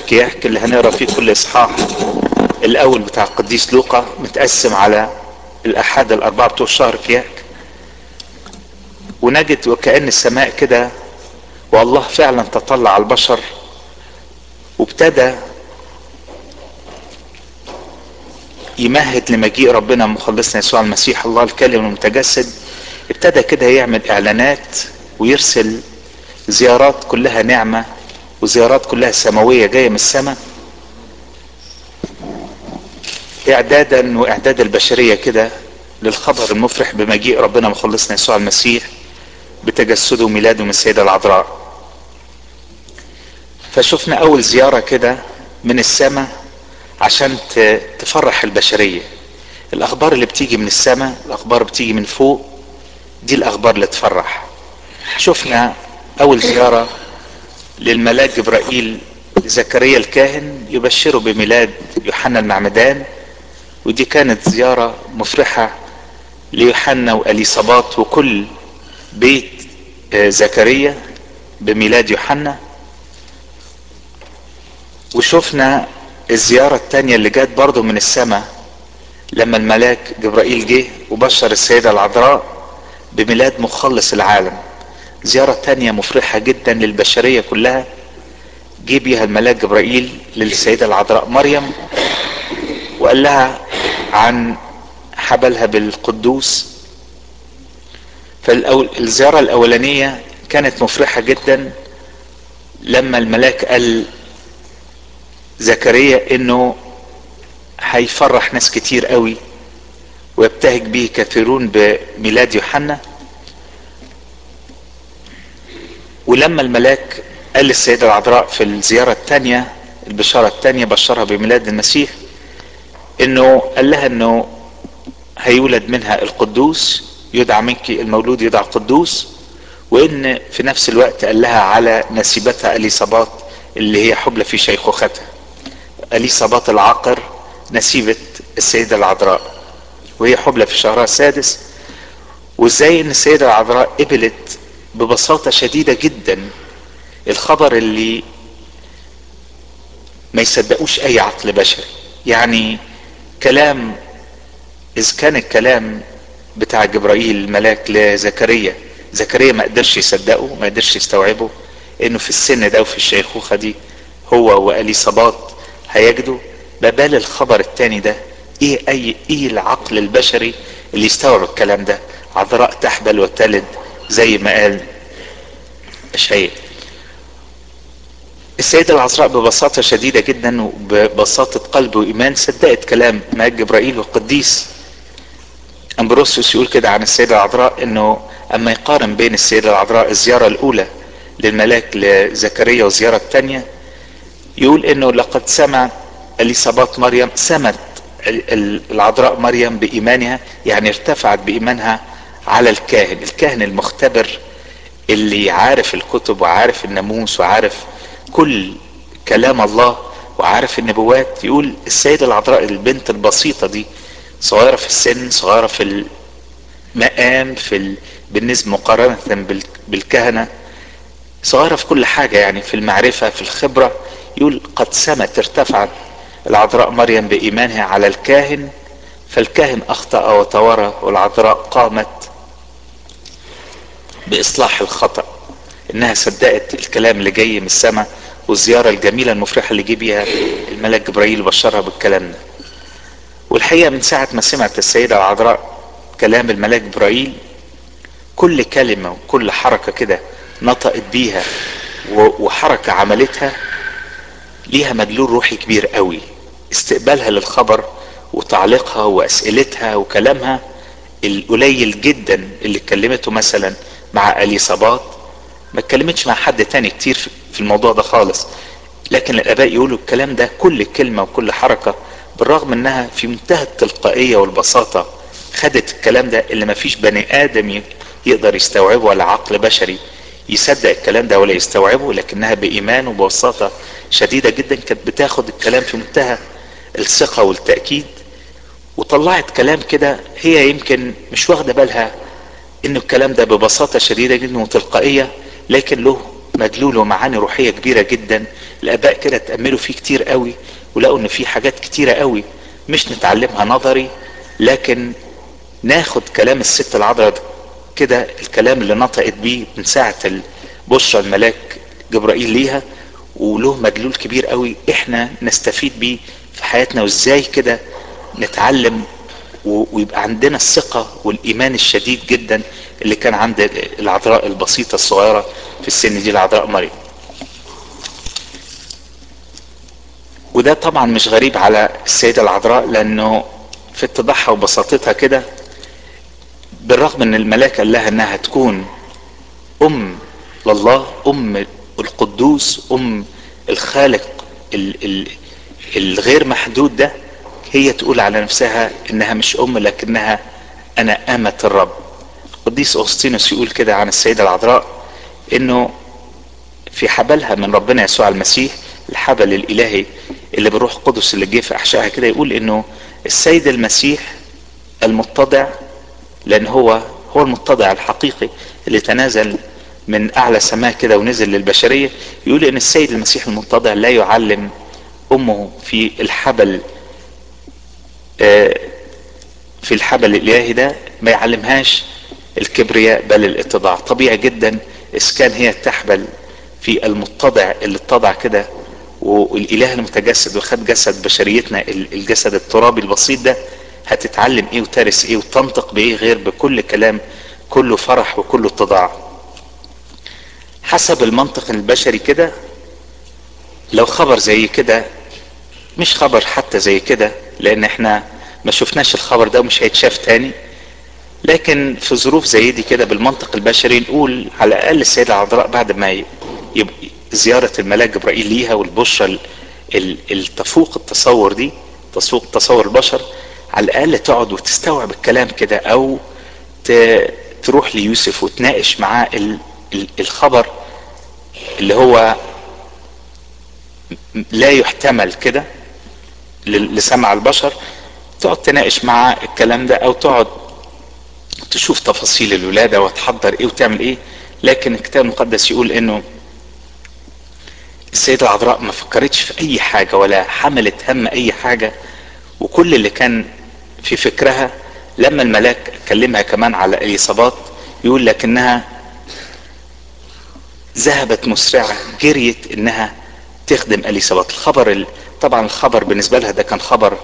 كياك اللي هنقرا فيه كل اصحاح الاول بتاع القديس لوقا متقسم على الاحاد الاربعه بتوع شهر كياك ونجد وكأن السماء كده والله فعلا تطلع على البشر وابتدى يمهد لمجيء ربنا مخلصنا يسوع المسيح الله الكلم المتجسد ابتدى كده يعمل اعلانات ويرسل زيارات كلها نعمة وزيارات كلها سماوية جاية من السماء اعدادا واعداد البشرية كده للخبر المفرح بمجيء ربنا مخلصنا يسوع المسيح بتجسده وميلاده من السيدة العذراء فشفنا اول زيارة كده من السماء عشان تفرح البشرية الاخبار اللي بتيجي من السماء الاخبار بتيجي من فوق دي الاخبار اللي تفرح شفنا اول زيارة للملاك جبرائيل زكريا الكاهن يبشره بميلاد يوحنا المعمدان ودي كانت زيارة مفرحة ليوحنا واليصابات وكل بيت زكريا بميلاد يوحنا وشفنا الزيارة التانية اللي جت برضه من السماء لما الملاك جبرائيل جه وبشر السيدة العذراء بميلاد مخلص العالم زيارة تانية مفرحة جدا للبشرية كلها جه بيها الملاك جبرائيل للسيدة العذراء مريم وقال لها عن حبلها بالقدوس فالزيارة الأولانية كانت مفرحة جدا لما الملاك قال زكريا انه هيفرح ناس كتير قوي ويبتهج به كثيرون بميلاد يوحنا ولما الملاك قال للسيدة العذراء في الزيارة الثانية البشارة الثانية بشرها بميلاد المسيح انه قال لها انه هيولد منها القدوس يدعى منك المولود يدعى القدوس وان في نفس الوقت قال لها على نسيبتها اليصابات اللي هي حبلى في شيخوختها اليصابات العاقر نسيبة السيدة العذراء وهي حبلى في شهرها السادس وازاي ان السيدة العذراء قبلت ببساطة شديدة جدا الخبر اللي ما يصدقوش اي عقل بشري يعني كلام اذ كان الكلام بتاع جبرائيل الملاك لزكريا زكريا ما قدرش يصدقه ما قدرش يستوعبه انه في السن ده وفي الشيخوخة دي هو واليصابات هيجدوا ببال الخبر التاني ده ايه اي ايه العقل البشري اللي يستوعب الكلام ده عذراء تحبل وتلد زي ما قال اشعياء السيدة العذراء ببساطة شديدة جدا وببساطة قلب وإيمان صدقت كلام ملاك جبرائيل والقديس أمبروسيوس يقول كده عن السيدة العذراء إنه أما يقارن بين السيدة العذراء الزيارة الأولى للملاك لزكريا والزيارة الثانية يقول إنه لقد سمع اليصابات مريم سمت العذراء مريم بإيمانها يعني ارتفعت بإيمانها على الكاهن الكاهن المختبر اللي عارف الكتب وعارف الناموس وعارف كل كلام الله وعارف النبوات يقول السيدة العذراء البنت البسيطة دي صغيرة في السن صغيرة في المقام في ال... بالنسبة مقارنة بال... بالكهنة صغيرة في كل حاجة يعني في المعرفة في الخبرة يقول قد سمت ارتفعت العذراء مريم بإيمانها على الكاهن فالكاهن أخطأ وتورى والعذراء قامت بإصلاح الخطأ إنها صدقت الكلام اللي جاي من السماء والزيارة الجميلة المفرحة اللي جه بيها الملاك جبرائيل بشرها بالكلام ده والحقيقة من ساعة ما سمعت السيدة العذراء كلام الملاك جبرائيل كل كلمة وكل حركة كده نطقت بيها وحركة عملتها ليها مدلول روحي كبير قوي استقبالها للخبر وتعليقها واسئلتها وكلامها القليل جدا اللي اتكلمته مثلا مع اليصابات ما اتكلمتش مع حد تاني كتير في الموضوع ده خالص لكن الاباء يقولوا الكلام ده كل كلمة وكل حركة بالرغم انها في منتهى التلقائية والبساطة خدت الكلام ده اللي ما فيش بني ادم يقدر يستوعبه ولا عقل بشري يصدق الكلام ده ولا يستوعبه لكنها بايمان وببساطة شديدة جدا كانت بتاخد الكلام في منتهى الثقة والتأكيد وطلعت كلام كده هي يمكن مش واخدة بالها انه الكلام ده ببساطة شديدة جدا وتلقائية لكن له مدلول ومعاني روحية كبيرة جدا الاباء كده تأملوا فيه كتير قوي ولقوا ان في حاجات كتيرة قوي مش نتعلمها نظري لكن ناخد كلام الست العذراء كده الكلام اللي نطقت بيه من ساعة بشرى الملاك جبرائيل ليها وله مدلول كبير قوي احنا نستفيد بيه في حياتنا وازاي كده نتعلم ويبقى عندنا الثقة والايمان الشديد جدا اللي كان عند العذراء البسيطة الصغيرة في السن دي العذراء مريم وده طبعا مش غريب على السيدة العذراء لانه في اتضاحها وبساطتها كده بالرغم ان الملاك قال لها انها تكون ام لله ام القدوس ام الخالق ال ال الغير محدود ده هي تقول على نفسها انها مش ام لكنها انا امة الرب القديس اغسطينوس يقول كده عن السيدة العذراء انه في حبلها من ربنا يسوع المسيح الحبل الالهي اللي بالروح القدس اللي جه في احشائها كده يقول انه السيد المسيح المتضع لان هو هو المتضع الحقيقي اللي تنازل من اعلى سماء كده ونزل للبشرية يقول ان السيد المسيح المتضع لا يعلم امه في الحبل في الحبل الالهي ده ما يعلمهاش الكبرياء بل الاتضاع طبيعي جدا اذا كان هي تحبل في المتضع اللي اتضع كده والاله المتجسد وخد جسد بشريتنا الجسد الترابي البسيط ده هتتعلم ايه وترس ايه وتنطق بايه غير بكل كلام كله فرح وكله اتضاع حسب المنطق البشري كده لو خبر زي كده مش خبر حتى زي كده لان احنا ما شفناش الخبر ده ومش هيتشاف تاني لكن في ظروف زي دي كده بالمنطق البشري نقول على الاقل السيدة العذراء بعد ما يبقى زيارة الملاك جبرائيل ليها والبشرى التفوق التصور دي تفوق تصور البشر على الاقل تقعد وتستوعب الكلام كده او تروح ليوسف وتناقش معاه الخبر اللي هو لا يحتمل كده لسمع البشر تقعد تناقش معاه الكلام ده او تقعد تشوف تفاصيل الولادة وتحضر ايه وتعمل ايه لكن الكتاب المقدس يقول انه السيدة العذراء ما فكرتش في اي حاجة ولا حملت هم اي حاجة وكل اللي كان في فكرها لما الملاك كلمها كمان على اليصابات يقول لكنها ذهبت مسرعة جريت انها تخدم اليصابات الخبر طبعا الخبر بالنسبة لها ده كان خبر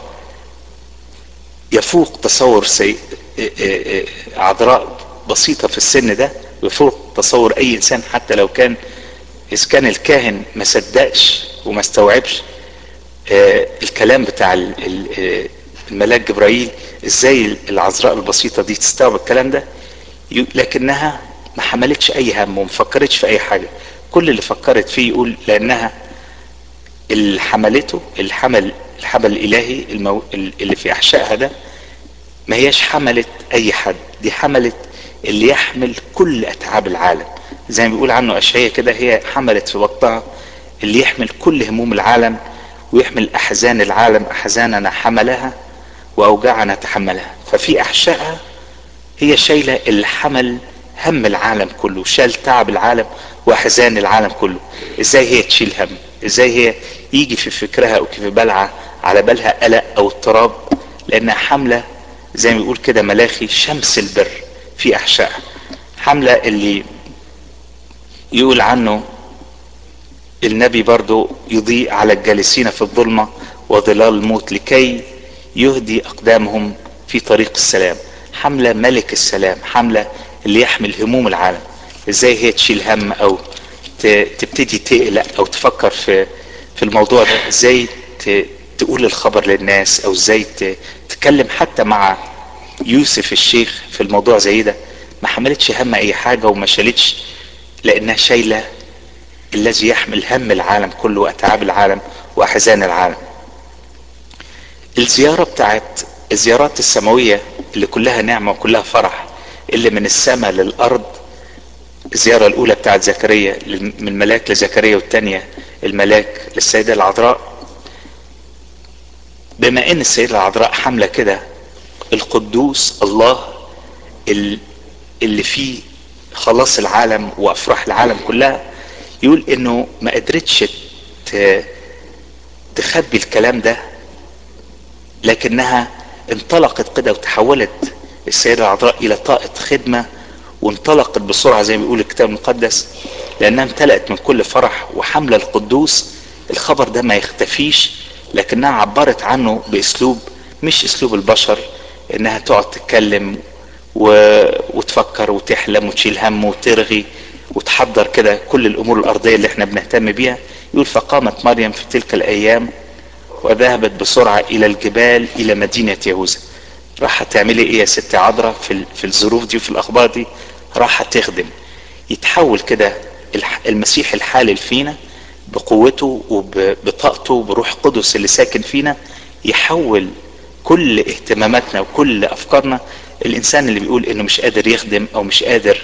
يفوق تصور سي... عذراء بسيطة في السن ده ويفوق تصور اي انسان حتى لو كان اذا كان الكاهن ما صدقش وما استوعبش الكلام بتاع الملاك جبرائيل ازاي العذراء البسيطة دي تستوعب الكلام ده لكنها ما حملتش اي هم وما فكرتش في اي حاجة كل اللي فكرت فيه يقول لانها اللي حملته الحمل الحبل الالهي المو... اللي في احشائها ده ما هياش حملت اي حد دي حملت اللي يحمل كل اتعاب العالم زي ما بيقول عنه اشعياء كده هي حملت في بطنها اللي يحمل كل هموم العالم ويحمل احزان العالم احزاننا حملها واوجاعنا تحملها ففي احشائها هي شايله اللي حمل هم العالم كله شال تعب العالم واحزان العالم كله ازاي هي تشيل هم ازاي هي يجي في فكرها او في بالها على بالها قلق او اضطراب لانها حامله زي ما بيقول كده ملاخي شمس البر في احشائها حامله اللي يقول عنه النبي برضو يضيء على الجالسين في الظلمة وظلال الموت لكي يهدي أقدامهم في طريق السلام حملة ملك السلام حملة اللي يحمل هموم العالم ازاي هي تشيل هم او تبتدي تقلق او تفكر في في الموضوع ده ازاي تقول الخبر للناس او ازاي تتكلم حتى مع يوسف الشيخ في الموضوع زي ده ما حملتش هم اي حاجة وما شالتش لانها شايلة الذي يحمل هم العالم كله واتعاب العالم واحزان العالم الزيارة بتاعت الزيارات السماوية اللي كلها نعمة وكلها فرح اللي من السماء للارض الزيارة الاولى بتاعت زكريا من الملاك لزكريا والتانية الملاك للسيدة العذراء بما ان السيدة العذراء حاملة كده القدوس الله اللي فيه خلاص العالم وافراح العالم كلها يقول انه ما قدرتش تخبي الكلام ده لكنها انطلقت كده وتحولت السيدة العذراء الى طاقة خدمة وانطلقت بسرعة زي ما بيقول الكتاب المقدس لانها امتلأت من كل فرح وحملة القدوس الخبر ده ما يختفيش لكنها عبرت عنه باسلوب مش اسلوب البشر انها تقعد تتكلم و... وتفكر وتحلم وتشيل هم وترغي وتحضر كده كل الامور الارضيه اللي احنا بنهتم بيها يقول فقامت مريم في تلك الايام وذهبت بسرعه الى الجبال الى مدينه يهوذا راح تعملي ايه يا ست عذراء في في الظروف دي وفي الاخبار دي راح تخدم يتحول كده المسيح الحالل فينا بقوته وبطاقته وبروح قدس اللي ساكن فينا يحول كل اهتماماتنا وكل افكارنا الانسان اللي بيقول انه مش قادر يخدم او مش قادر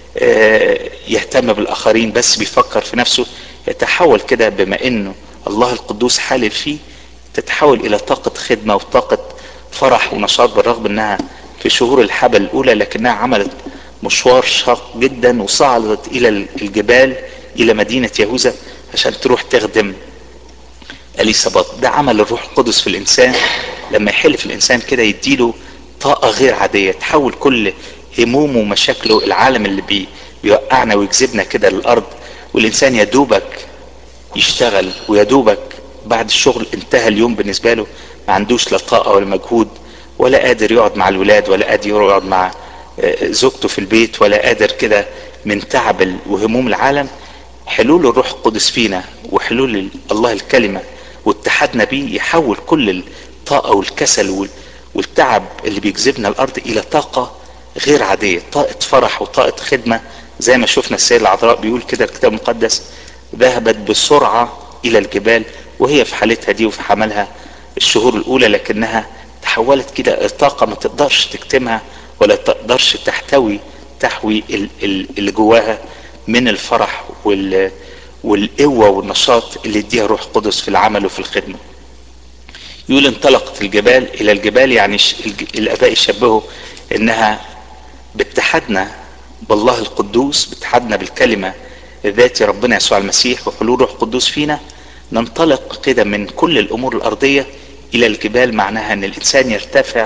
يهتم بالاخرين بس بيفكر في نفسه يتحول كده بما انه الله القدوس حالل فيه تتحول الى طاقة خدمة وطاقة فرح ونشاط بالرغم انها في شهور الحبل الاولى لكنها عملت مشوار شاق جدا وصعدت الى الجبال الى مدينة يهوذا عشان تروح تخدم اليسابات ده عمل الروح القدس في الانسان لما يحل الانسان كده يديله طاقة غير عادية تحول كل همومه ومشاكله العالم اللي بي بيوقعنا ويجذبنا كده للارض والانسان يدوبك يشتغل ويدوبك بعد الشغل انتهى اليوم بالنسبة له ما عندوش لا طاقة ولا مجهود ولا قادر يقعد مع الولاد ولا قادر يقعد مع زوجته في البيت ولا قادر كده من تعب وهموم العالم حلول الروح القدس فينا وحلول الله الكلمة واتحادنا بيه يحول كل الطاقة والكسل والتعب اللي بيجذبنا الارض الى طاقة غير عادية طاقة فرح وطاقة خدمة زي ما شفنا السيد العذراء بيقول كده الكتاب المقدس ذهبت بسرعة الى الجبال وهي في حالتها دي وفي حملها الشهور الاولى لكنها تحولت كده طاقة ما تقدرش تكتمها ولا تقدرش تحتوي تحوي اللي جواها من الفرح وال والقوة والنشاط اللي يديها روح قدس في العمل وفي الخدمة يقول انطلقت الجبال الى الجبال يعني الاباء يشبهوا انها باتحادنا بالله القدوس باتحادنا بالكلمة الذاتي ربنا يسوع المسيح وحلول روح قدوس فينا ننطلق كده من كل الامور الارضية الى الجبال معناها ان الانسان يرتفع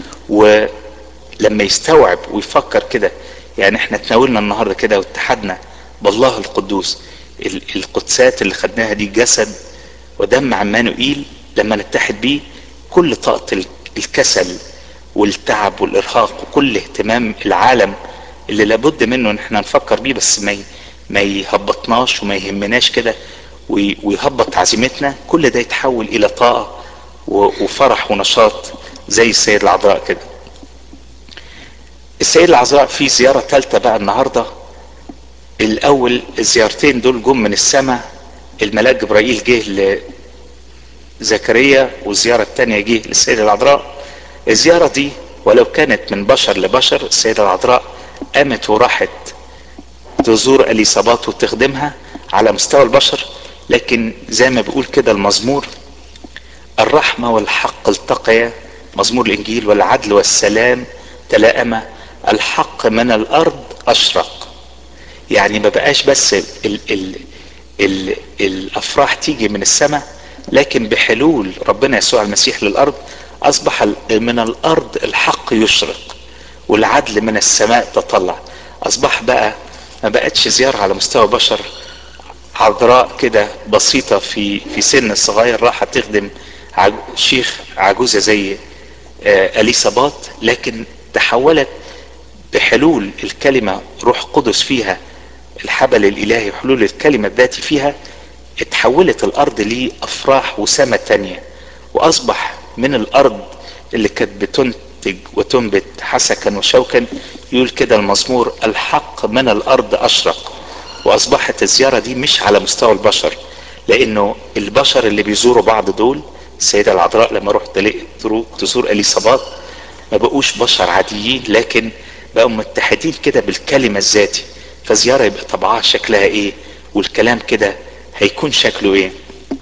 ولما يستوعب ويفكر كده يعني احنا تناولنا النهاردة كده واتحدنا بالله القدوس القدسات اللي خدناها دي جسد ودم عمانوئيل لما نتحد بيه كل طاقة الكسل والتعب والارهاق وكل اهتمام العالم اللي لابد منه ان احنا نفكر بيه بس ما ما يهبطناش وما يهمناش كده ويهبط عزيمتنا كل ده يتحول الى طاقة وفرح ونشاط زي السيد العذراء كده السيد العذراء في زيارة ثالثة بقى النهاردة الاول الزيارتين دول جم من السماء الملاك جبرائيل جه لزكريا والزيارة الثانية جه للسيدة العذراء الزيارة دي ولو كانت من بشر لبشر السيدة العذراء قامت وراحت تزور اليصابات وتخدمها على مستوى البشر لكن زي ما بيقول كده المزمور الرحمة والحق التقيا مزمور الانجيل والعدل والسلام تلائما الحق من الارض اشرق يعني ما بقاش بس ال ال ال الافراح تيجي من السماء لكن بحلول ربنا يسوع المسيح للارض اصبح من الارض الحق يشرق والعدل من السماء تطلع اصبح بقى ما بقتش زيارة على مستوى بشر عذراء كده بسيطة في في سن صغير راح تخدم شيخ عجوزة زي اليصابات لكن تحولت بحلول الكلمة روح قدس فيها الحبل الالهي حلول الكلمة الذاتي فيها اتحولت الارض لافراح وسمة تانية واصبح من الارض اللي كانت بتنتج وتنبت حسكا وشوكا يقول كده المزمور الحق من الارض اشرق واصبحت الزيارة دي مش على مستوى البشر لانه البشر اللي بيزوروا بعض دول السيدة العذراء لما رحت تزور اليصابات ما بقوش بشر عاديين لكن بقوا متحدين كده بالكلمة الذاتي فزيارة يبقى طبعها شكلها ايه والكلام كده هيكون شكله ايه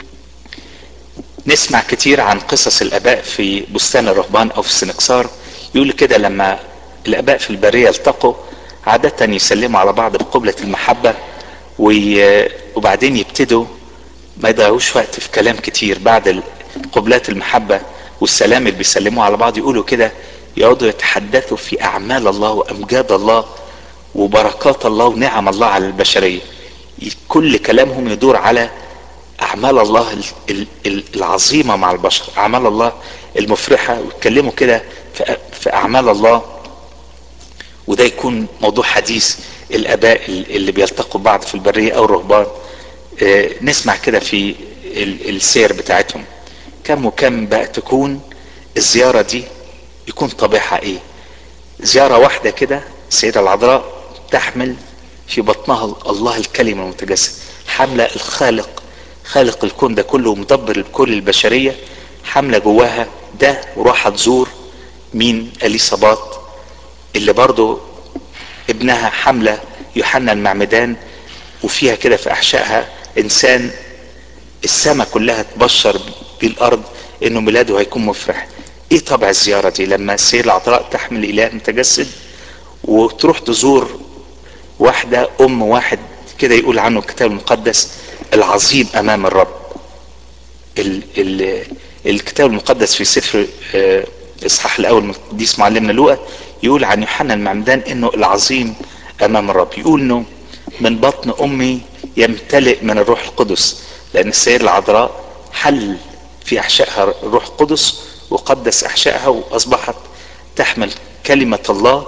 نسمع كتير عن قصص الاباء في بستان الرهبان او في السنكسار يقول كده لما الاباء في البرية التقوا عادة يسلموا على بعض بقبلة المحبة وبعدين يبتدوا ما يضيعوش وقت في كلام كتير بعد قبلات المحبة والسلام اللي بيسلموه على بعض يقولوا كده يقعدوا يتحدثوا في أعمال الله وأمجاد الله وبركات الله ونعم الله على البشرية كل كلامهم يدور على أعمال الله العظيمة مع البشر أعمال الله المفرحة ويتكلموا كده في أعمال الله وده يكون موضوع حديث الآباء اللي بيلتقوا بعض في البرية أو الرهبان نسمع كده في السير بتاعتهم كم وكم بقى تكون الزيارة دي يكون طابعها ايه زيارة واحدة كده السيدة العذراء تحمل في بطنها الله الكلمة المتجسد حاملة الخالق خالق الكون ده كله ومدبر الكل البشرية حاملة جواها ده وراح تزور مين اليصابات اللي برضو ابنها حملة يوحنا المعمدان وفيها كده في احشائها انسان السماء كلها تبشر بالارض انه ميلاده هيكون مفرح ايه طبع الزيارة دي لما السيدة العذراء تحمل اله متجسد وتروح تزور واحدة ام واحد كده يقول عنه الكتاب المقدس العظيم امام الرب ال ال الكتاب المقدس في سفر الاصحاح الاول من القديس معلمنا لوقا يقول عن يوحنا المعمدان انه العظيم امام الرب يقول انه من بطن امي يمتلئ من الروح القدس لان السيدة العذراء حل في احشائها الروح القدس وقدس احشائها واصبحت تحمل كلمة الله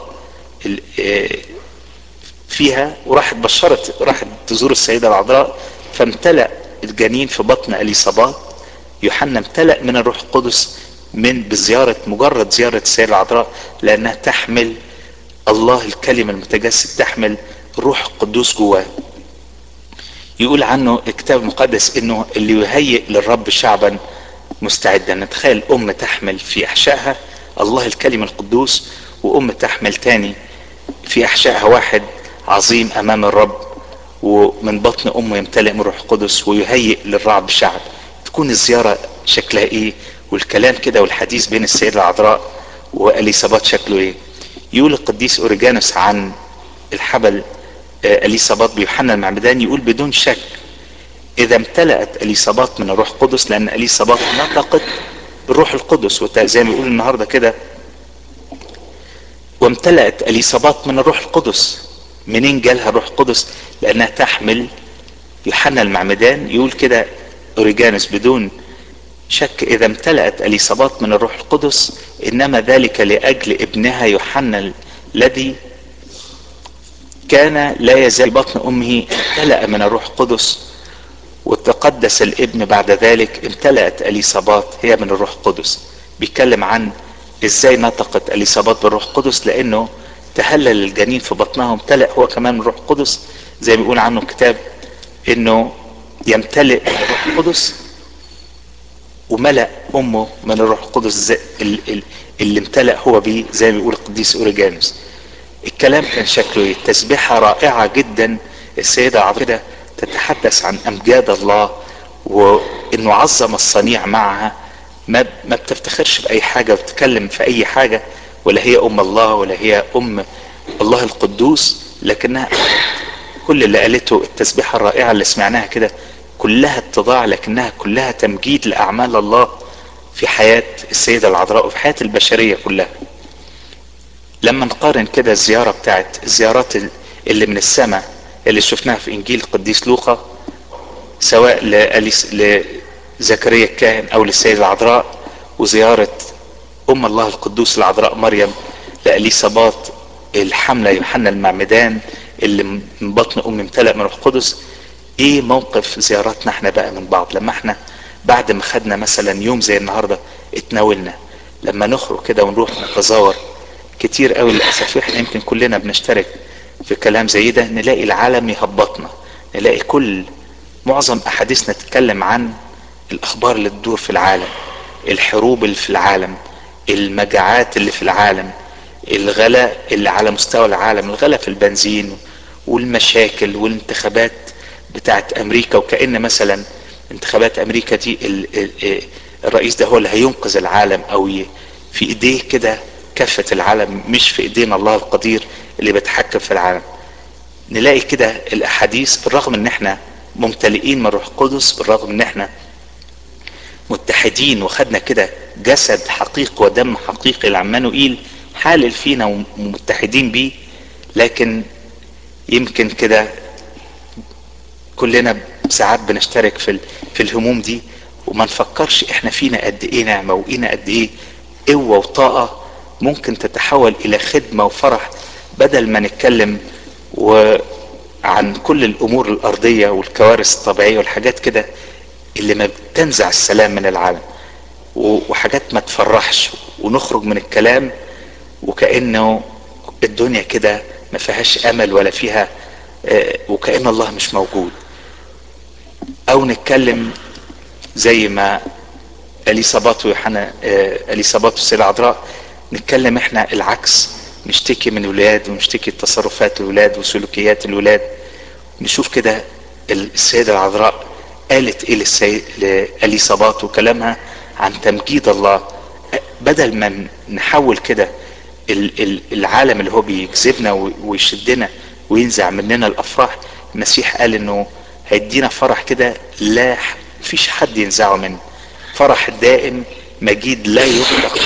فيها وراحت بشرت راحت تزور السيدة العذراء فامتلأ الجنين في بطن اليصابات يوحنا امتلأ من الروح القدس من بزيارة مجرد زيارة السيدة العذراء لانها تحمل الله الكلمة المتجسد تحمل الروح القدوس جواه يقول عنه الكتاب المقدس انه اللي يهيئ للرب شعبا مستعدا نتخيل ام تحمل في احشائها الله الكلمة القدوس وام تحمل تاني في احشائها واحد عظيم امام الرب ومن بطن امه يمتلئ من روح القدس ويهيئ للرعب الشعب تكون الزيارة شكلها ايه والكلام كده والحديث بين السيدة العذراء واليصابات شكله ايه يقول القديس اوريجانوس عن الحبل اليصابات بيوحنا المعمدان يقول بدون شك اذا امتلأت اليصابات من الروح القدس لان اليصابات نطقت بالروح القدس زي ما بيقول النهارده كده وامتلأت اليصابات من الروح القدس منين جالها الروح القدس لانها تحمل يوحنا المعمدان يقول كده اوريجانوس بدون شك اذا امتلأت اليصابات من الروح القدس انما ذلك لاجل ابنها يوحنا الذي كان لا يزال بطن امه امتلأ من الروح القدس وتقدس الابن بعد ذلك امتلأت اليصابات هي من الروح القدس بيتكلم عن ازاي نطقت اليصابات بالروح القدس لانه تهلل الجنين في بطنها وامتلأ هو كمان من الروح القدس زي ما بيقول عنه الكتاب انه يمتلئ من الروح القدس وملأ امه من الروح القدس اللي امتلأ هو بيه زي ما بيقول القديس اوريجانوس الكلام كان شكله ايه تسبيحة رائعة جدا السيدة عبدة تتحدث عن امجاد الله وانه عظم الصنيع معها ما ما بتفتخرش باي حاجة وتتكلم في اي حاجة ولا هي ام الله ولا هي ام الله القدوس لكنها كل اللي قالته التسبيحة الرائعة اللي سمعناها كده كلها اتضاع لكنها كلها تمجيد لاعمال الله في حياة السيدة العذراء وفي حياة البشرية كلها لما نقارن كده الزيارة بتاعت الزيارات اللي من السماء اللي شفناها في انجيل القديس لوقا سواء لزكريا الكاهن او للسيدة العذراء وزيارة ام الله القدوس العذراء مريم لاليصابات الحملة يوحنا المعمدان اللي من بطن ام امتلأ من روح القدس ايه موقف زياراتنا احنا بقى من بعض لما احنا بعد ما خدنا مثلا يوم زي النهاردة اتناولنا لما نخرج كده ونروح نتزاور كتير قوي للاسف احنا يمكن كلنا بنشترك في كلام زي ده نلاقي العالم يهبطنا نلاقي كل معظم احاديثنا تتكلم عن الاخبار اللي تدور في العالم الحروب اللي في العالم المجاعات اللي في العالم الغلاء اللي على مستوى العالم الغلاء في البنزين والمشاكل والانتخابات بتاعت امريكا وكأن مثلا انتخابات امريكا دي الرئيس ده هو اللي هينقذ العالم او في ايديه كده كافة العالم مش في ايدينا الله القدير اللي بيتحكم في العالم نلاقي كده الاحاديث بالرغم ان احنا ممتلئين من روح قدس بالرغم ان احنا متحدين وخدنا كده جسد حقيقي ودم حقيقي لعمانوئيل حالل فينا ومتحدين بيه لكن يمكن كده كلنا ساعات بنشترك في في الهموم دي وما نفكرش احنا فينا قد ايه نعمه وقينا قد ايه قوه وطاقه ممكن تتحول الى خدمه وفرح بدل ما نتكلم وعن كل الامور الارضيه والكوارث الطبيعيه والحاجات كده اللي ما بتنزع السلام من العالم وحاجات ما تفرحش ونخرج من الكلام وكانه الدنيا كده ما فيهاش امل ولا فيها وكأن الله مش موجود او نتكلم زي ما اليصابات ويوحنا اليصابات والسيدة العذراء نتكلم احنا العكس نشتكي من الولاد ونشتكي تصرفات الولاد وسلوكيات الولاد نشوف كده السيدة العذراء قالت ايه لليصابات وكلامها عن تمجيد الله بدل ما نحول كده العالم اللي هو بيجذبنا ويشدنا وينزع مننا الافراح المسيح قال انه هيدينا فرح كده لا فيش حد ينزعه منه فرح دائم مجيد لا يطلق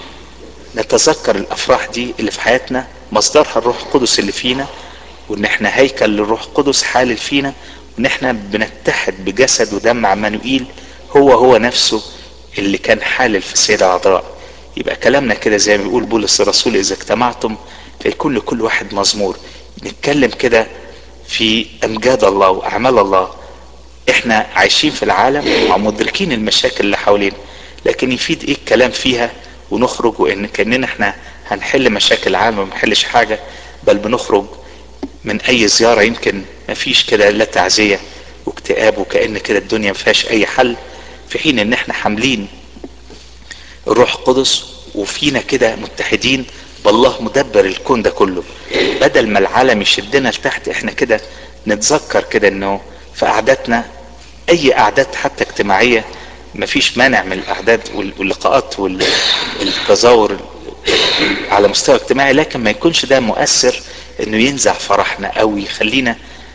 نتذكر الافراح دي اللي في حياتنا مصدرها الروح القدس اللي فينا وان احنا هيكل للروح القدس حالل فينا وان احنا بنتحد بجسد ودم عمانوئيل هو هو نفسه اللي كان حالل في السيدة العذراء يبقى كلامنا كده زي ما بيقول بولس الرسول اذا اجتمعتم فيكون لكل واحد مزمور نتكلم كده في امجاد الله واعمال الله احنا عايشين في العالم ومدركين المشاكل اللي حوالينا لكن يفيد ايه الكلام فيها ونخرج وان كاننا احنا هنحل مشاكل العالم وما نحلش حاجه بل بنخرج من اي زياره يمكن ما فيش كده الا تعزيه واكتئاب وكان كده الدنيا ما فيهاش اي حل في حين ان احنا حاملين الروح القدس وفينا كده متحدين بالله مدبر الكون ده كله بدل ما العالم يشدنا لتحت احنا كده نتذكر كده انه في قعداتنا اي قعدات حتى اجتماعية مفيش مانع من الاعداد واللقاءات والتزاور على مستوى اجتماعي لكن ما يكونش ده مؤثر انه ينزع فرحنا او يخلينا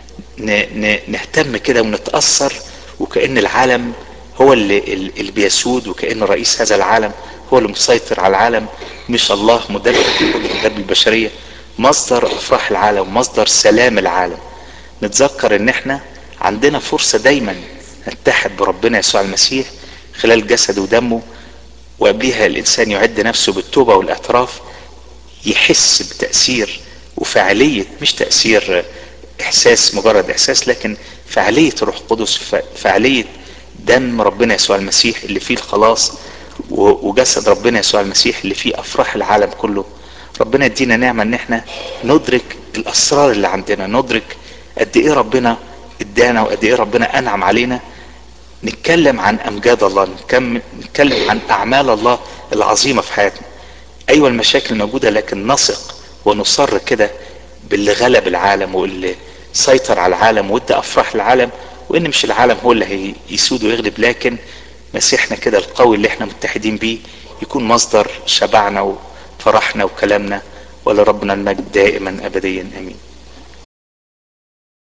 نهتم كده ونتأثر وكأن العالم هو اللي, اللي بيسود وكأن رئيس هذا العالم هو اللي مسيطر على العالم مش الله مدبر مدبر البشرية مصدر افراح العالم مصدر سلام العالم نتذكر ان احنا عندنا فرصة دايما نتحد بربنا يسوع المسيح خلال جسده ودمه وقبليها الانسان يعد نفسه بالتوبة والاعتراف يحس بتأثير وفعالية مش تأثير احساس مجرد احساس لكن فعالية الروح القدس فعالية دم ربنا يسوع المسيح اللي فيه الخلاص وجسد ربنا يسوع المسيح اللي فيه افراح العالم كله ربنا يدينا نعمة ان احنا ندرك الاسرار اللي عندنا ندرك قد ايه ربنا ادانا وقد ايه ربنا انعم علينا نتكلم عن امجاد الله نتكلم عن اعمال الله العظيمة في حياتنا ايوه المشاكل موجودة لكن نثق ونصر كده باللي غلب العالم واللي سيطر على العالم وادى افراح العالم وان مش العالم هو اللي هيسود ويغلب لكن مسيحنا كده القوي اللي احنا متحدين بيه يكون مصدر شبعنا وفرحنا وكلامنا ولربنا المجد دائما ابديا امين